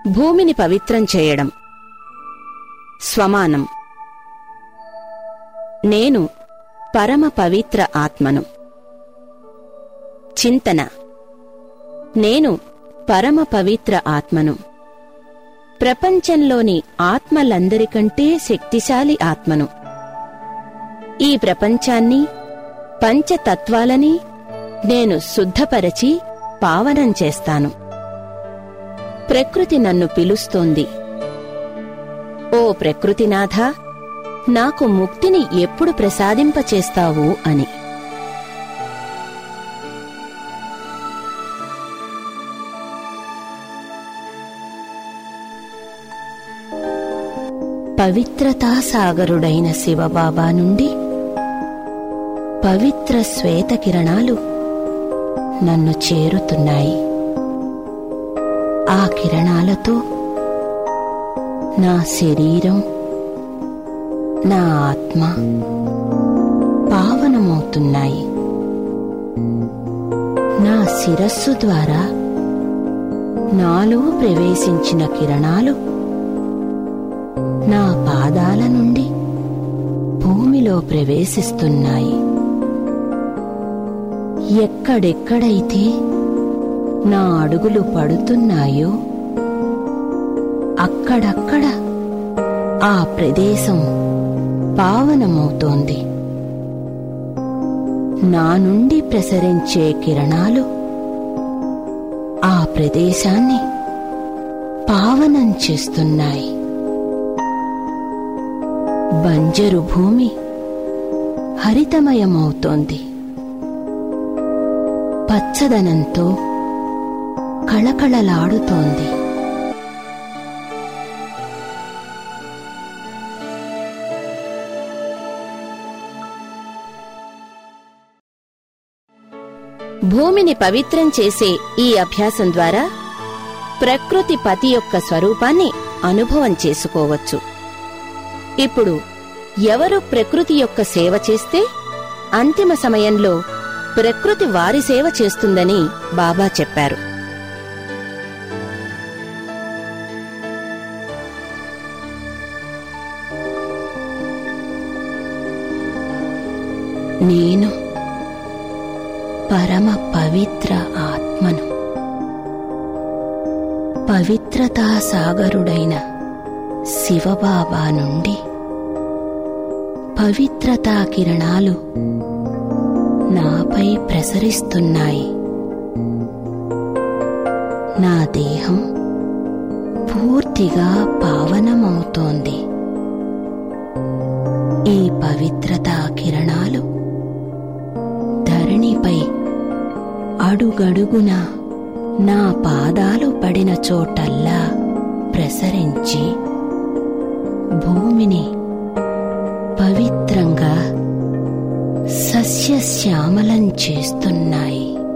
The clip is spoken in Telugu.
భూమిని పవిత్రం చేయడం స్వమానం నేను పరమ పవిత్ర ఆత్మను చింతన నేను పరమ పవిత్ర ఆత్మను ప్రపంచంలోని ఆత్మలందరికంటే శక్తిశాలి ఆత్మను ఈ ప్రపంచాన్ని పంచతత్వాలని నేను శుద్ధపరచి పావనం చేస్తాను ప్రకృతి నన్ను పిలుస్తోంది ఓ ప్రకృతినాథ నాకు ముక్తిని ఎప్పుడు ప్రసాదింపచేస్తావు అని పవిత్రతా సాగరుడైన శివబాబా నుండి పవిత్ర శ్వేత కిరణాలు నన్ను చేరుతున్నాయి ఆ కిరణాలతో నా శరీరం నా ఆత్మ పావనమవుతున్నాయి నా శిరస్సు ద్వారా నాలో ప్రవేశించిన కిరణాలు నా పాదాల నుండి భూమిలో ప్రవేశిస్తున్నాయి ఎక్కడెక్కడైతే నా అడుగులు పడుతున్నాయో అక్కడక్కడ ఆ ప్రదేశం పావనమవుతోంది నా నుండి ప్రసరించే కిరణాలు ఆ ప్రదేశాన్ని పావనం చేస్తున్నాయి బంజరు భూమి హరితమయమవుతోంది పచ్చదనంతో కళకళలాడుతోంది భూమిని పవిత్రం చేసే ఈ అభ్యాసం ద్వారా ప్రకృతి పతి యొక్క స్వరూపాన్ని అనుభవం చేసుకోవచ్చు ఇప్పుడు ఎవరు ప్రకృతి యొక్క సేవ చేస్తే అంతిమ సమయంలో ప్రకృతి వారి సేవ చేస్తుందని బాబా చెప్పారు నేను పరమ పవిత్ర ఆత్మను పవిత్రతా సాగరుడైన శివబాబా నుండి పవిత్రతా కిరణాలు నాపై ప్రసరిస్తున్నాయి నా దేహం పూర్తిగా పావనమవుతోంది ఈ పవిత్రతా కిరణాలు ధరణిపై అడుగడుగున నా పాదాలు పడిన చోటల్లా ప్రసరించి భూమిని పవిత్రంగా సస్యశ్యామలం చేస్తున్నాయి